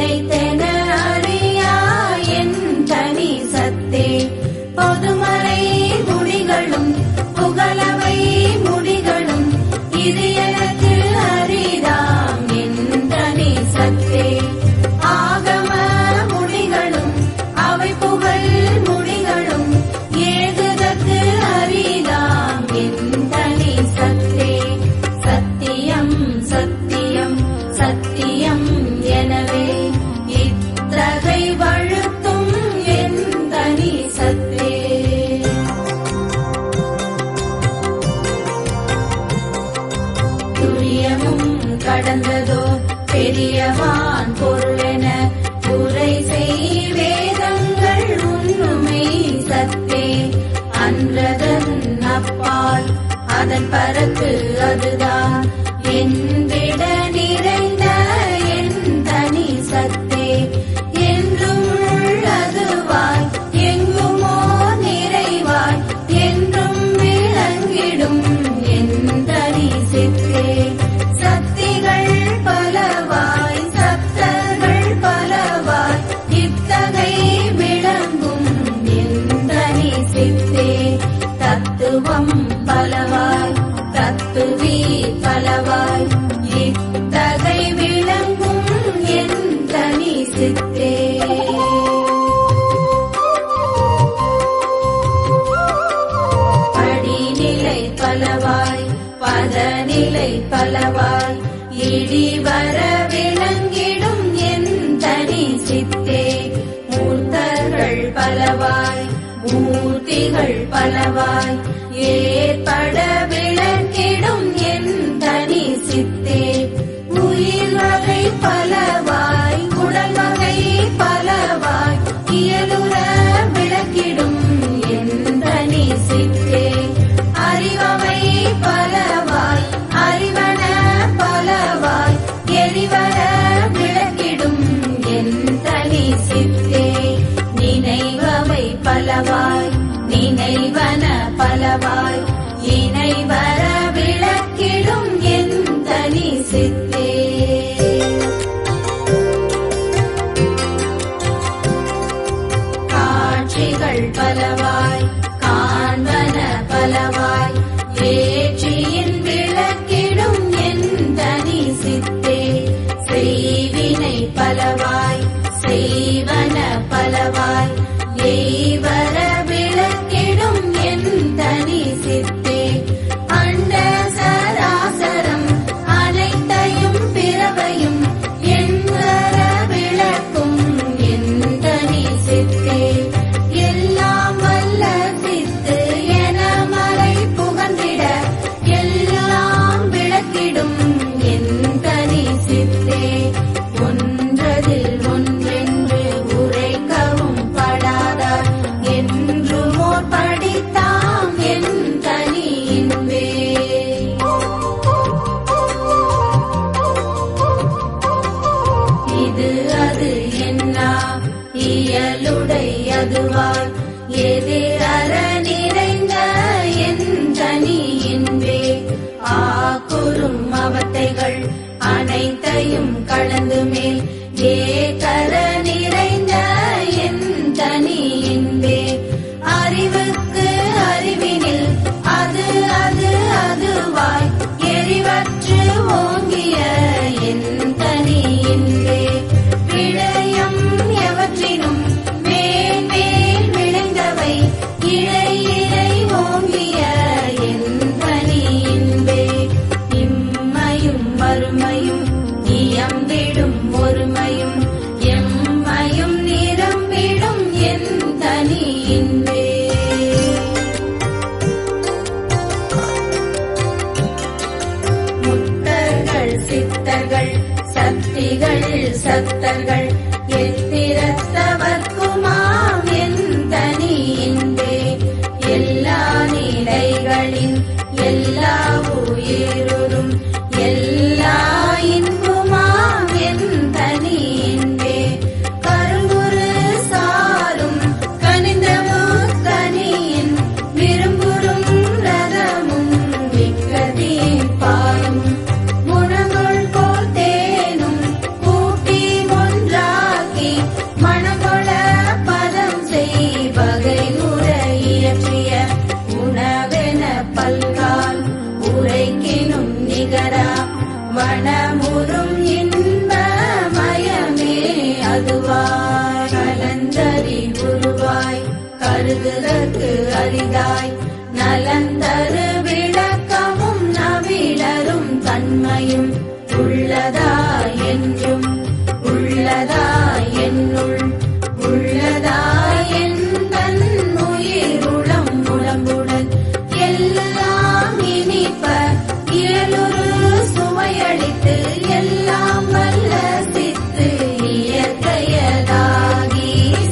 நினைத்தென அறியா என் தனி சத்தே பொதுமறை முடிகளும் புகழவை முடிகளும் இது எனக்கு அரிதாம் என் தனி சத்தே ஆகம முடிகளும் அவை புகழ் முடிகளும் ஏகுதற்கு அரிதாம் என் தனி சத்தே சத்தியம் சத்தியம் சத்தியம் எனவே இத்தகை வழுத்தும் என் தனி சத்தே துரியமும் கடந்ததோ பெரியவான் பொருளென உரை செய் வேதங்கள் உண்மை சத்தே அன்றதன் அப்பால் அதன் பரப்பு அதுதான் என்றிட நிறைந்த என் தனி சத்தே என்றும் உள்ளதுவாய் எங்குமோ நிறைவாய் என்றும் விளங்கிடும் என் தனி சித்தே சக்திகள் பலவாய் சப்தர்கள் பலவாய் இத்தகை விளங்கும் என் தனி சித்தே தத்துவம் பலவாய் தத்துவி பலவாய் இத்தகை விளங்கும் என் தனி சித்தே படிநிலை பலவாய் பதநிலை பலவாய் இடிவர விளங்கிடும் என் தனி சித்தே மூர்த்தர்கள் பலவாய் மூர்த்திகள் பலவாய் ஏற்பட விளக்கிடும் என் தனி சித்தே உயிர் வகை பலவாய் உடல் வகை பலவாய் இயலுற விளக்கிடும் என் தனி சித்தே அறிவவை பலவாய் அறிவன பலவாய் எரிவர விளக்கிடும் என் தனி சித்தே நினைவவை பலவாய் நினைவன பலவாய் இணைவர விளக்கிடும் என் தனி சித்தே காட்சிகள் பலவாய் காண்பன பலவாய் ஏற்றியின் விளக்கிடும் என் தனி சித்தே செய்வினை பலவாய் செய்வன பலவாய் எய்வர விளக்கிடும் என் தனி சித்தே அண்ட சராசரம் அனைத்தையும் பிறவையும் எண்வர விளக்கும் என் தனி சித்தே எல்லாம் வல்ல சித்து என மறை புகழ்ந்திட எல்லாம் விளக்கிடும் என் தனி சித்தே ஒன்றதில் ஒன்றென்று உரைக்கவும் படாதார் என்றுமோர் படித்தாம் என் தனி இன்பே இது அது என்னா இயலுடையதுவாய் எதிரற நிறைந்த என் தனி இன்பே ஆக்குறும் அவத்தைகள் அனைத்தையும் கடந்து மேல் ஏகர நிறைந்த என் தனி இன்பே அறிவுக்கு அறிவினில் அது அது அதுவாய் எரிவற்று ஓங்கிய என் தனி இன்பே விடயம் எவற்றினும் மேல் மேல் விளைந்தவை இழை இழை ஓங்கிய என் தனி இன்பே இம்மையும் வறுமையும் இயம்பிடும் ஒருமையும் எம்மையும் நிரம்பிடும் என் தனி இன்பே முத்தர்கள் சித்தர்கள் சக்திகள் சத்தர்கள் எத்திரத்தவர்க்குமாம் என் தனி இன்பே எல்லா நிலைகளின் எல்லா உயிருறும் எல்லா இன்புமாம் என் தனி இன்பே கருங்குரு சாரும் கனிந்தமு கனியின் விரும்புறும் ரதமும் விக்கதியின் பாயும் முழங்குள் போல் தேனும் கூட்டி ஒன்றா அரிதாய் நலந்தரு விளக்கமும் நவிலரும் தன்மையும் உள்ளதா என்றும் உள்ளதா என்னுள் உள்ளதா எந்தன் உயிருளம் உடம்புடன் எல்லாம் இனிப்ப இயலுரு சுவையளித்து எல்லாம் வல்ல சித்து இயற்கையதாகி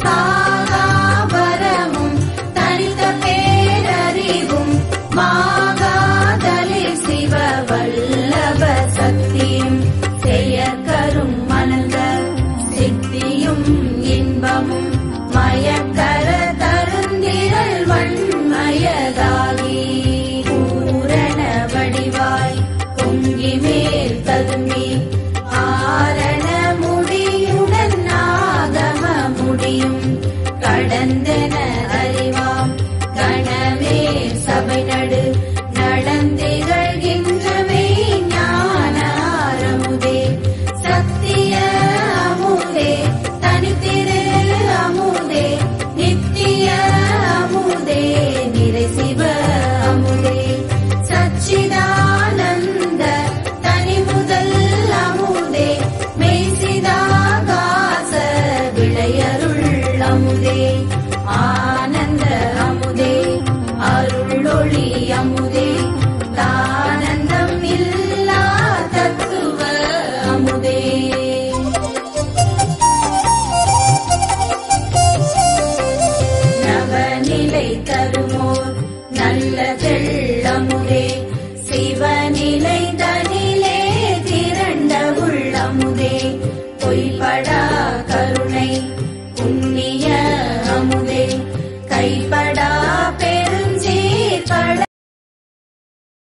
சாகாபரமும் தனித்த பேரறிவும் மாகாதலில் சிவ வல்லப சக்தியும் செயற்கரும் மணந்த சித்தியும் இன்பமும் மயக்கர தருந்திரல் வன்மயதாகி பூரண வடிவாய் பொங்கி மேல் ததும்பி ஆரண முடியுடன் ஆகம முடியும் கடந்தன அறிவாம் கணமே சபை நடு நடந்திகழ்கின்றமே ஞான அறமுதே சத்திய அமுதே தனித்திரு அமுதே நித்திய அமுதே நிறை சிவ அமுதே சச்சிதானந்த தனி முதல் அமுதே மெய்சிதாகாச விளையருள் அமுதே ஆனந்த அமுதே அருளொளி அமுதே தானந்தம் இல்லா தத்துவ அமுதே நவநிலை தருமோர் நல்ல தெள்